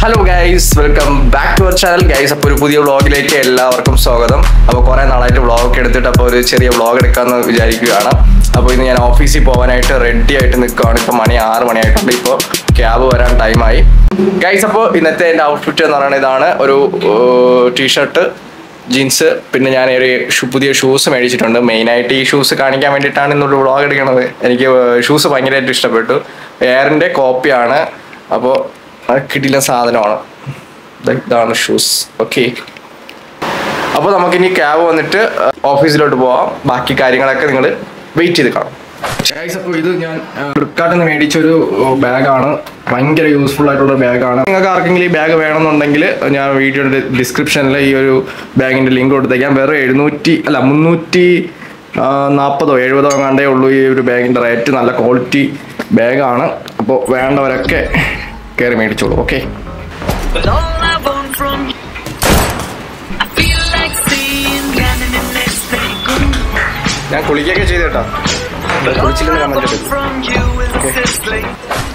Hello guys welcome back to our channel guys അപ്പോൾ ഒരു പുതിയ വ്ളോഗിലേക്ക് എല്ലാവർക്കും സ്വാഗതം അപ്പോൾ കുറേ നാളായിട്ട് വ്ളോഗൊക്കെ എടുത്തിട്ട് അപ്പോൾ ഒരു ചെറിയ വ്ളോഗ് എടുക്കാമെന്ന് വിചാരിക്കുകയാണ് അപ്പോൾ ഇന്ന് ഞാൻ ഓഫീസിൽ പോകാനായിട്ട് റെഡി ആയിട്ട് നിൽക്കുകയാണ് ഇപ്പോൾ മണി ആറ് മണിയായിട്ടുണ്ട് ഇപ്പോൾ ക്യാബ് വരാൻ ടൈമായി ഗൈസ് അപ്പോൾ ഇന്നത്തെ എൻ്റെ ഔട്ട്ഫിറ്റ് എന്ന് പറയുന്നത് ഇതാണ് ഒരു ടീഷർട്ട് ജീൻസ് പിന്നെ ഞാൻ ഒരു ഷൂ പുതിയ ഷൂസ് മേടിച്ചിട്ടുണ്ട് മെയിനായിട്ട് ഈ ഷൂസ് കാണിക്കാൻ വേണ്ടിയിട്ടാണ് ഇന്നൊരു വ്ളോഗ് എടുക്കുന്നത് എനിക്ക് ഷൂസ് ഭയങ്കരമായിട്ട് ഇഷ്ടപ്പെട്ടു എയറിൻ്റെ കോപ്പിയാണ് അപ്പോൾ അത് കിട്ടില്ല സാധനമാണ് ദേ ഇതാണ് ഷൂസ് ഓക്കെ അപ്പോൾ നമുക്കിനി ക്യാബ് വന്നിട്ട് ഓഫീസിലോട്ട് പോവാം ബാക്കി കാര്യങ്ങളൊക്കെ നിങ്ങൾ വെയിറ്റ് ചെയ്ത് കാണാം ഗൈസ് അപ്പോൾ ഇത് ഞാൻ ഫ്ലിപ്കാർട്ടിൽ നിന്ന് മേടിച്ചൊരു ബാഗാണ് ഭയങ്കര യൂസ്ഫുൾ ആയിട്ടുള്ള ബാഗാണ് നിങ്ങൾക്ക് ആർക്കെങ്കിലും ഈ ബാഗ് വേണമെന്നുണ്ടെങ്കിൽ ഞാൻ വീഡിയോയുടെ ഡിസ്ക്രിപ്ഷനിൽ ഈ ഒരു ബാഗിൻ്റെ ലിങ്ക് കൊടുത്തേക്കാം വേറെ എഴുന്നൂറ്റി അല്ല മുന്നൂറ്റി നാൽപ്പതോ എഴുപതോ എങ്ങാണ്ടേ ഉള്ളൂ ഈ ഒരു ബാഗിൻ്റെ റേറ്റ് നല്ല ക്വാളിറ്റി ബാഗാണ് അപ്പോൾ വേണ്ടവരൊക്കെ കയറി മേടിച്ചോളൂ okay But all I want from you, I feel like seeing Gannon in next thing. ഞാൻ കുളിക്കുകയൊക്കെ ചെയ്ത് കേട്ടോ But all കുളിച്ചില്ലെന്ന് I കമന്റ് want ഇട്ടു from you is Okay. this thing.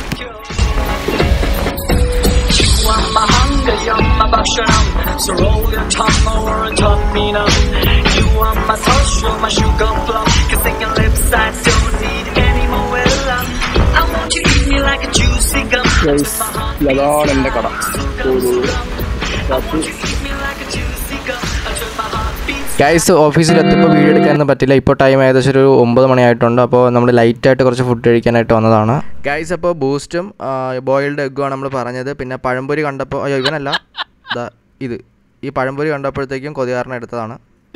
You are my hunger, you're my bhakshanam. So roll your tongue over and talk me now. You are my touch, you're my sugar plum. Kissing your lips, I don't need any more well. I want you to eat me like a juicy gum. Guys അതാണ് എൻ്റെ കട guys ഓഫീസിൽ എത്തുമ്പോൾ video എടുക്കാനൊന്നും പറ്റില്ല ഇപ്പോൾ time ഏകദേശം ഒരു ഒമ്പത് മണിയായിട്ടുണ്ട് അപ്പോൾ നമ്മൾ ലൈറ്റായിട്ട് കുറച്ച് ഫുഡ് കഴിക്കാനായിട്ട് വന്നതാണ് ഗൈസ് അപ്പോൾ ബൂസ്റ്റും ബോയിൽഡ് എഗ്ഗുമാണ് നമ്മൾ പറഞ്ഞത് പിന്നെ പഴംപൊരി കണ്ടപ്പോൾ അയ്യോ ഇവനല്ല ദാ ഇത് ഈ പഴംപൊരി കണ്ടപ്പോഴത്തേക്കും കൊതികാരനെ എടുത്തതാണ്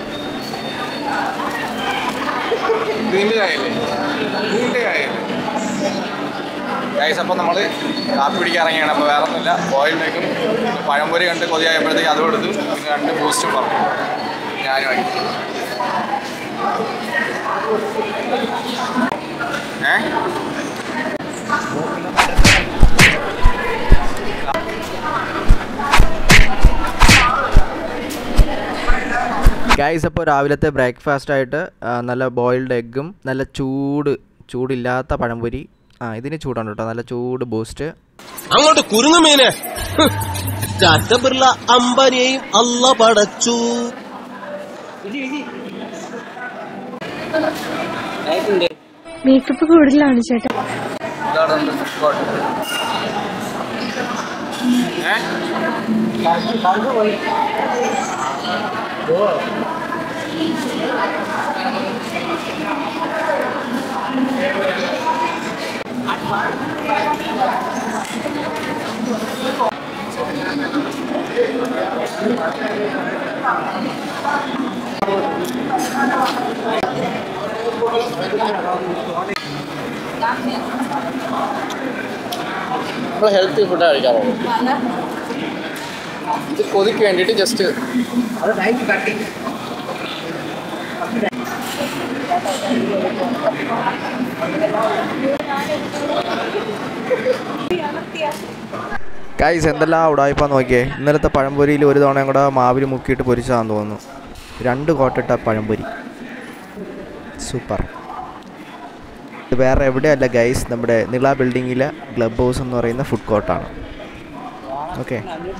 ഗൈസ് അപ്പോൾ നമ്മൾ കാപ്പി പിടിക്കാൻ ഇറങ്ങിയാണ് അപ്പോൾ വേറെ ഒന്നുമില്ല ബോയിൽഡേക്കും പഴംപൊരി കണ്ട് കൊതിയായപ്പോഴത്തേക്ക് അതും എടുത്തു പിന്നെ രണ്ട് ബൂസ്റ്റും പറഞ്ഞു ഞാനും ആയി ഏ ഗൈസ് അപ്പോൾ രാവിലത്തെ ബ്രേക്ക്ഫാസ്റ്റ് ആയിട്ട് ആ, നല്ല ബോയിൽഡ് എഗ്ഗും നല്ല ചൂട് ചൂടില്ലാത്ത പഴംപൊരി ആ ഇതിന് ചൂടുണ്ട് കേട്ടോ നല്ല ചൂട് ബൂസ്റ്റ് അങ്ങോട്ട് കുരുങ്ങു മീനെ ടാറ്റ ബിർള അംബാനിയെയും അല്ല പടച്ചു മേക്കപ്പ് കൂടുതലാണ് ചേട്ടാ നമ്മൾ ഹെൽത്തി ഫുഡ് കഴിക്കാറുള്ളൂ ഇത് കൊതിക്ക് വേണ്ടിയിട്ട് ജസ്റ്റ് ഗൈസ് എന്തെല്ലാം ഉടായ്പാന്ന് നോക്കിയേ ഇന്നലത്തെ പഴംപൊരിയിൽ ഒരു തവണയും കൂടെ മാവിൽ മുക്കിയിട്ട് പൊരിച്ചതാന്ന് തോന്നുന്നു രണ്ട് കോട്ടിട്ട പഴംപൊരി സൂപ്പർ ഇത് വേറെ എവിടെയല്ല ഗൈസ് നമ്മുടെ നിള ബിൽഡിങ്ങിലെ ക്ലബ് ഹൗസ് എന്ന് പറയുന്ന ഫുഡ് കോർട്ടാണ് ഓക്കെ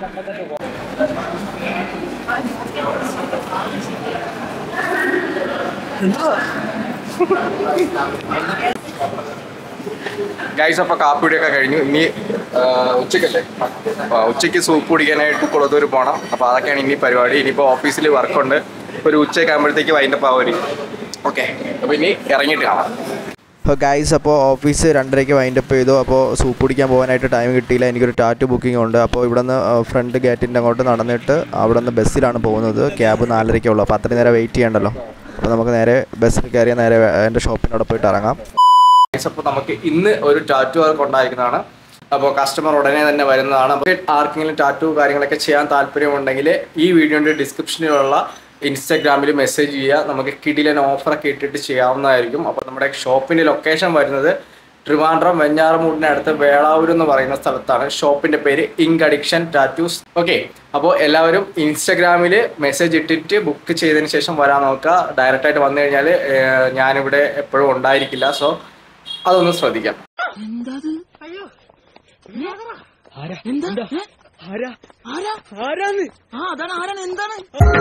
ഗൈസ് അപ്പോൾ കാപ്പിടിയൊക്കെ കഴിഞ്ഞു ഇനി ആ, ഉച്ചക്കല്ലേ അപ്പോൾ ഉച്ചയ്ക്ക് സൂപ്പ് കുടിക്കാനായിട്ട് കുളത്തൂർ പോകണം അപ്പോൾ അതൊക്കെയാണ് ഇനി പരിപാടി ഇനിയിപ്പോൾ ഓഫീസിൽ വർക്കുണ്ട് ഒരു ഉച്ചയൊക്കെ ആകുമ്പോഴത്തേക്ക് വൈൻഡപ്പ് ആവരി ഓക്കെ അപ്പോൾ ഇനി ഇറങ്ങിയിട്ട് കാണാം അപ്പോൾ ഗൈസ് അപ്പോൾ ഓഫീസ് രണ്ടരയ്ക്ക് വൈൻഡപ്പ് ചെയ്തു അപ്പോൾ സൂപ്പ് കുടിക്കാൻ പോകാനായിട്ട് ടൈം കിട്ടിയില്ല എനിക്കൊരു ടാറ്റു ബുക്കിംഗ് ഉണ്ട് അപ്പോൾ ഇവിടെ നിന്ന് ഫ്രണ്ട് ഗേറ്റിൻ്റെ അങ്ങോട്ട് നടന്നിട്ട് അവിടെ നിന്ന് ബസ്സിലാണ് പോകുന്നത് ക്യാബ് നാലരയ്ക്കുള്ളൂ അപ്പോൾ അത്രയും നേരം വെയിറ്റ് ചെയ്യണ്ടല്ലോ അപ്പോൾ നമുക്ക് നേരെ ബസ്സിൽ കയറിയ നേരെ എൻ്റെ ഷോപ്പിനോട് പോയിട്ട് ഇറങ്ങാം അപ്പോൾ നമുക്ക് ഇന്ന് ഒരു ടാറ്റു വർക്ക് ഉണ്ടായിരിക്കുന്നതാണ് അപ്പോൾ കസ്റ്റമർ ഉടനെ തന്നെ വരുന്നതാണ് അപ്പോൾ ആർക്കെങ്കിലും ടാറ്റു കാര്യങ്ങളൊക്കെ ചെയ്യാൻ താല്പര്യമുണ്ടെങ്കിൽ ഈ വീഡിയോയുടെ ഡിസ്ക്രിപ്ഷനിലുള്ള ഇൻസ്റ്റാഗ്രാമിൽ മെസ്സേജ് ചെയ്യുക നമുക്ക് കിടിലൻ ഓഫറൊക്കെ ഇട്ടിട്ട് ചെയ്യാവുന്നതായിരിക്കും അപ്പോൾ നമ്മുടെ ഷോപ്പിൻ്റെ ലൊക്കേഷൻ വരുന്നത് ട്രിവാൻഡ്രം വെഞ്ഞാറമൂടിന് അടുത്ത് വേളാവൂർ എന്ന് പറയുന്ന സ്ഥലത്താണ് ഷോപ്പിന്റെ പേര് ഇങ്ക് അഡിക്ഷൻ ടാറ്റൂസ് ഓക്കെ അപ്പോൾ എല്ലാവരും ഇൻസ്റ്റഗ്രാമിൽ മെസ്സേജ് ഇട്ടിട്ട് ബുക്ക് ചെയ്തതിന് ശേഷം വരാൻ നോക്കുക ഡയറക്റ്റ് ആയിട്ട് വന്നു കഴിഞ്ഞാൽ ഞാനിവിടെ എപ്പോഴും ഉണ്ടായിരിക്കില്ല സോ അതൊന്ന് ശ്രദ്ധിക്കാം ആരാ ആരാ ആരാന്ന് ആ അതാണ് ആരാണ് എന്താണ്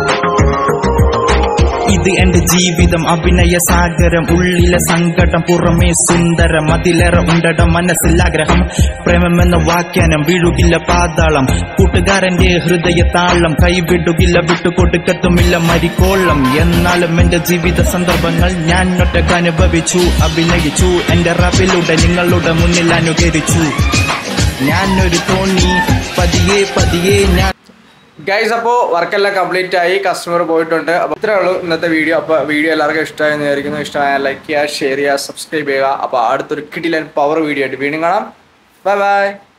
ഇത് എന്റെ ജീവിതം അഭിനയ സാഗരം ഉള്ളിലെ സങ്കടം പുറമേ സുന്ദരം അതിലേറെ ഉണ്ടടം മനസ്സിൽ ആഗ്രഹം പ്രേമമെന്ന വാക്യാനം വീഴുകില്ല പാതാളം കൂട്ടുകാരന്റെ ഹൃദയ താളം കൈവിടുകില്ല വിട്ടുകൊടുക്കത്തുമില്ല മരിക്കോളം എന്നാലും എന്റെ ജീവിത സന്ദർഭങ്ങൾ ഞാൻ ഒറ്റക്ക് അനുഭവിച്ചു അഭിനയിച്ചു എന്റെ റബിലൂടെ നിങ്ങളുടെ മുന്നിൽ അനുകരിച്ചു ഞാനൊരു തോണി പതിയെ പതിയെ ഞാൻ ഗൈസ് അപ്പോൾ വർക്കെല്ലാം കംപ്ലീറ്റ് ആയി കസ്റ്റമർ പോയിട്ടുണ്ട് അപ്പോൾ ഇത്രേ ഉള്ളൂ ഇന്നത്തെ വീഡിയോ അപ്പോൾ വീഡിയോ എല്ലാവർക്കും ഇഷ്ടമായെന്ന് വിചാരിക്കുന്നു ഇഷ്ടമായ ലൈക്ക് ചെയ്യുക ഷെയർ ചെയ്യുക സബ്സ്ക്രൈബ് ചെയ്യുക അപ്പോൾ അടുത്തൊരു കിടിലൻ പവർ വീഡിയോ ആയിട്ട് വീണ്ടും കാണാം ബൈ ബൈ